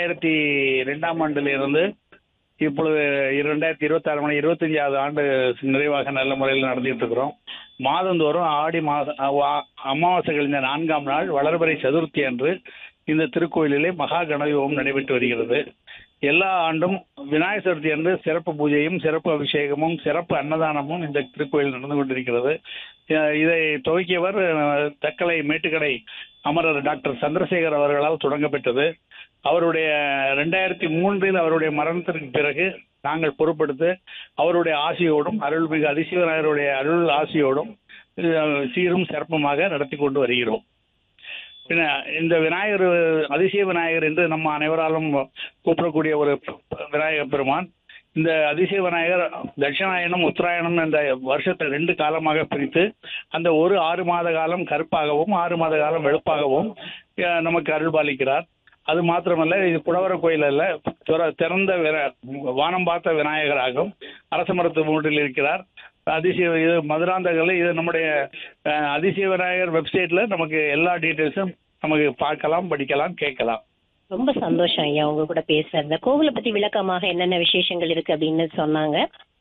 ரெண்டாயிரத்தி ரெண்டாம் ஆண்டிலிருந்து இப்பொழுது இரண்டாயிரத்தி இருபத்தாறு மணி இருபத்தஞ்சாவது ஆண்டு நிறைவாக நல்ல முறையில் நடத்திட்டு இருக்கிறோம் மாதந்தோறும் ஆடி மாத அ- அமாவாசை கழிந்த நான்காம் நாள் வளர்பிறை சதுர்த்தி அன்று இந்த திருக்கோயிலிலே மகா கணபதி ஹோமம் நடைபெற்று வருகிறது எல்லா ஆண்டும் விநாயகர் சதுர்த்தி அன்று சிறப்பு பூஜையும் சிறப்பு அபிஷேகமும் சிறப்பு அன்னதானமும் இந்த திருக்கோயில் நடந்து கொண்டிருக்கிறது அஹ் இதை துவக்கியவர் அஹ், தக்கலை மேட்டுக்கடை அமரர் டாக்டர் சந்திரசேகர் அவர்களால் தொடங்கப்பட்டது அவருடைய ரெண்டாயிரத்தி மூன்றில் அவருடைய மரணத்திற்கு பிறகு நாங்கள் பொறுப்படுத்து அவருடைய ஆசியோடும் அருள்மிகு அதிசிவராயருடைய அருள் ஆசியோடும் அஹ், சீரும் சிறப்புமாக நடத்தி கொண்டு வருகிறோம் பின்ன இந்த விநாயகர் அதிசய விநாயகர் என்று நம்ம அனைவராலும் கூப்பிடக்கூடிய ஒரு விநாயகர் பெருமான் இந்த அதிசய விநாயகர் தட்சிணாயனம் உத்தராயணம் என்ற வருஷத்தை ரெண்டு காலமாக பிரித்து அந்த ஒரு ஆறு மாத காலம் கருப்பாகவும் ஆறு மாத காலம் வெளுப்பாகவும் அஹ், நமக்கு அருள்பாலிக்கிறார் அது மாத்திரமல்ல இது புலவர கோயில் அல்ல திற- திறந்த விர- வானம் பார்த்த விநாயகராகவும் அரச மரத்து மூட்டில் இருக்கிறார் அதிசய இது மதுராந்தகர்ல இது நம்முடைய அஹ், அதிசய விநாயகர் வெப்சைட்ல நமக்கு எல்லா டீட்டெயில்ஸும் நமக்கு பார்க்கலாம் படிக்கலாம் கேட்கலாம் ரொம்ப சந்தோஷம் ஐயா உங்க கூட பேசுறது கோவிலை பத்தி விளக்கமாக என்னென்ன விசேஷங்கள் இருக்கு அப்படின்னு சொன்னாங்க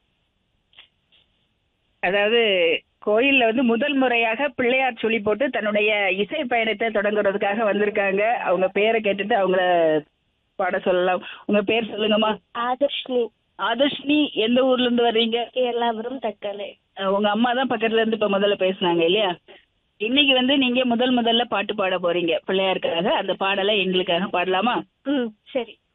அதாவது கோயில்ல வந்து முதல் முறையாக பிள்ளையார் சொல்லி போட்டு தன்னுடைய இசை பயணத்தை தொடங்குறதுக்காக வந்திருக்காங்க அவங்க பேரை கேட்டுட்டு அவங்கள பாட சொல்லலாம் உங்க பேர் சொல்லுங்கம்மா ஆதர்ஷ்னி ஆதர்ஷினி எந்த ஊர்ல இருந்து வர்றீங்க கேரளாபுரம் தக்கலை அஹ் உங்க அம்மா தான் பக்கத்துல இருந்து இப்ப முதல்ல பேசுனாங்க இல்லையா இன்னைக்கு வந்து நீங்க முதல் முதல்ல பாட்டு பாட போறீங்க பிள்ளையாருக்காக அந்த பாடலை எங்களுக்காக பாடலாமா ம் சரி